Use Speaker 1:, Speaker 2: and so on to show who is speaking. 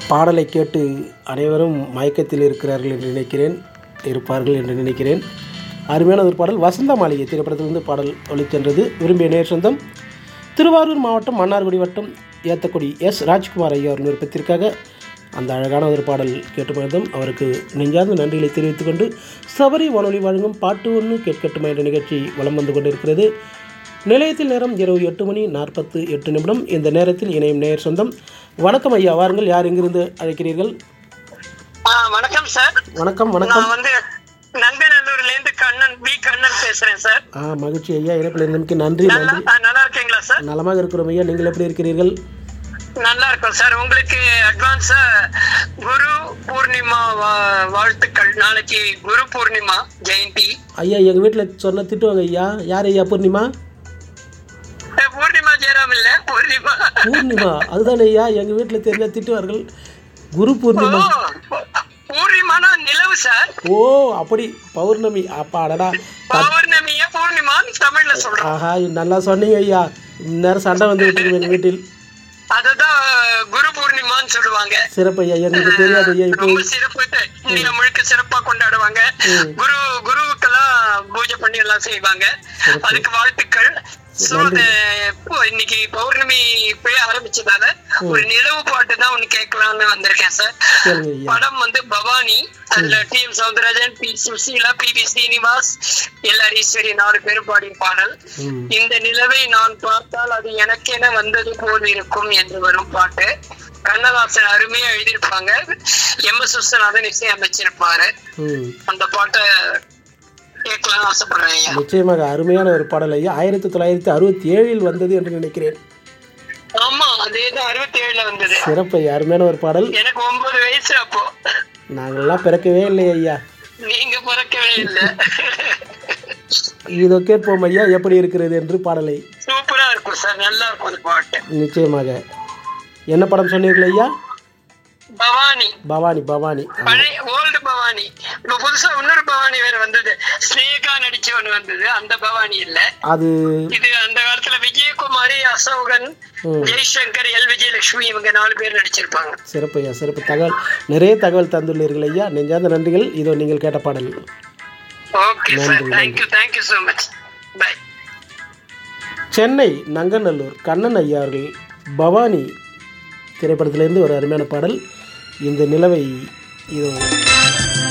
Speaker 1: பாடலை கேட்டு அனைவரும் மயக்கத்தில் இருக்கிறார்கள் என்று நினைக்கிறேன் இருப்பார்கள் என்று நினைக்கிறேன் அருமையான ஒரு பாடல் வசந்த மாளிகை திரைப்படத்திலிருந்து பாடல் ஒளிச்சென்றது விரும்பிய நேர் சொந்தம் திருவாரூர் மாவட்டம் மன்னார்குடி வட்டம் ஏத்தக்குடி எஸ் ராஜ்குமார் ஐயா அவர் விருப்பத்திற்காக அந்த அழகான ஒரு பாடல் கேட்டு மகிழ்ந்தோம் அவருக்கு நெஞ்சார்ந்த நன்றிகளை தெரிவித்துக் கொண்டு சபரி வானொலி வழங்கும் பாட்டு ஒன்று கேட்கட்டுமா என்ற நிகழ்ச்சி வலம் வந்து கொண்டிருக்கிறது நிலையத்தில் நேரம் இரவு எட்டு மணி நாற்பத்து எட்டு நிமிடம் இந்த நேரத்தில் இணையும் நேர் சொந்தம் வணக்கம் ஐயா வாருங்கள் யார் எங்கிருந்து அழைக்கிறீர்கள்
Speaker 2: ஆ, வணக்கம் சார்
Speaker 1: வணக்கம் வணக்கம்
Speaker 2: நான் வந்து நங்கநல்லூர்ல இருந்து கண்ணன் பி கண்ணன் பேசுறேன் சார்
Speaker 1: ஆ மகிழ்ச்சி ஐயா இணைப்பில் இருந்தமைக்கு நன்றி
Speaker 2: நல்லா
Speaker 1: நன்றி
Speaker 2: ஆ, நல்லா இருக்கீங்களா சார்
Speaker 1: நலமாக இருக்கிறோம் ஐயா நீங்கள் எப்படி இருக்கிறீர்கள்
Speaker 2: நல்லா இருக்கும் சார் உங்களுக்கு அட்வான்ஸா குரு பூர்ணிமா வா- வாழ்த்துக்கள் நாளைக்கு குரு பூர்ணிமா ஜெயந்தி
Speaker 1: ஐயா எங்கள் வீட்டில் சொன்ன திட்டுவாங்க ஐயா யார் ஐயா பூர்ணிமா
Speaker 2: ஏ, பூர்ணிமா ஜெயராம் இல்ல பூர்ணிமா
Speaker 1: பூர்ணிமா அதுதானே ஐயா எங்கள் வீட்டில் தெரிஞ்ச திட்டுவார்கள் குரு
Speaker 2: ஓ
Speaker 1: பூர்ணிமா
Speaker 2: பூர்ணிமானா நிலவு சார்
Speaker 1: ஓ அப்படி பௌர்ணமி அப்பா அடடா
Speaker 2: பௌர்ணமிய பூர்ணிமான்னு தமிழ்ல சொல்றோம்
Speaker 1: ஆஹா நல்லா சொன்னீங்க ஐயா இந்நேரம் சண்டை வந்து விட்டுருக்கு எங்கள் வீட்டில்
Speaker 2: அததான் குரு பூர்ணிமான்னு சொல்லுவாங்க
Speaker 1: சிறப்பு ஐயா எங்களுக்கு தெரியாது ஐயா இப்போ
Speaker 2: ரொம்ப சிறப்பு இந்தியா முழுக்க சிறப்பா கொண்டாடுவாங்க குரு குருவுக்கெல்லாம் பூஜை பண்ணி எல்லாம் செய்வாங்க அதுக்கு வாழ்த்துக்கள் சோ இன்னைக்கு பௌர்ணமி இப்பயே ஆரம்பிச்சதால ஒரு நிலவு பாட்டு தான் ஒண்ணு கேட்கலாம்னு வந்திருக்கேன் சார்
Speaker 1: கேளுங்க ஐயா
Speaker 2: படம் வந்து பவானி அதுல T M Soundararajan P Susheela P V Srinivas L R Eswari நாலு பேரும் பாடிய பாடல்
Speaker 1: ம்
Speaker 2: இந்த நிலவை நான் பார்த்தால் அது எனக்கென வந்தது போல் இருக்கும் என்று வரும் பாட்டு கண்ணதாசன் அருமையா எழுதியிருப்பாங்க எம் எஸ் விஸ்வநாதன் இசை அமைச்சிருப்பாரு
Speaker 1: ம்
Speaker 2: அந்த பாட்டை கேட்கலாம் ஆசைப்படுறேன் ஐயா
Speaker 1: நிச்சயமாக அருமையான ஒரு பாடல் ஐயா ஆயிரத்தி தொள்ளாயிரத்தி அறுபத்தி ஏழில் வந்தது என்று நினைக்கிறேன்
Speaker 2: ஆமா அதேதான் அறுபத்தி ஏழுல வந்தது
Speaker 1: சிறப்பு ஐயா அருமையான ஒரு பாடல்
Speaker 2: எனக்கு ஒன்பது வயசு அப்போ
Speaker 1: நாங்கள்லாம் பிறக்கவே இல்லை ஐயா
Speaker 2: நீங்க பிறக்கவே இல்லை
Speaker 1: இதோ கேட்போம் ஐயா எப்படி இருக்கிறது என்று பாடலை
Speaker 2: சூப்பரா இருக்கும் சார் நல்லா இருக்கும் அந்த பாட்டு
Speaker 1: நிச்சயமாக என்ன படம் சொன்னீர்கள் ஐயா
Speaker 2: பவானி
Speaker 1: பவானி பவானி ஆ,
Speaker 2: பழைய ஓல்டு பவானி இப்ப புதுசா இன்னொரு பவானி வேற வந்தது ஸ்னேகா நடிச்சு ஒண்ணு வந்தது அந்த பவானி இல்ல
Speaker 1: அது
Speaker 2: இது அந்த காலத்துல விஜயகுமாரி அசோகன்
Speaker 1: ம்.
Speaker 2: ஜெய்சங்கர் எல் விஜயலட்சுமி இவங்க நாலு பேர் நடிச்சிருப்பாங்க
Speaker 1: சிறப்பு ஐயா சிறப்பு தகவல் நிறைய தகவல் தந்துள்ளீர்கள் ஐயா நெஞ்சார்ந்த நன்றிகள் இதோ நீங்கள் கேட்ட பாடல்
Speaker 2: okay sir thank you thank you so much bye
Speaker 1: Chennai Nanganallur Kannan ஐயா அவர்கள் பவானி திரைப்படத்திலிருந்து ஒரு அருமையான பாடல் இந்த நிலவை இதோ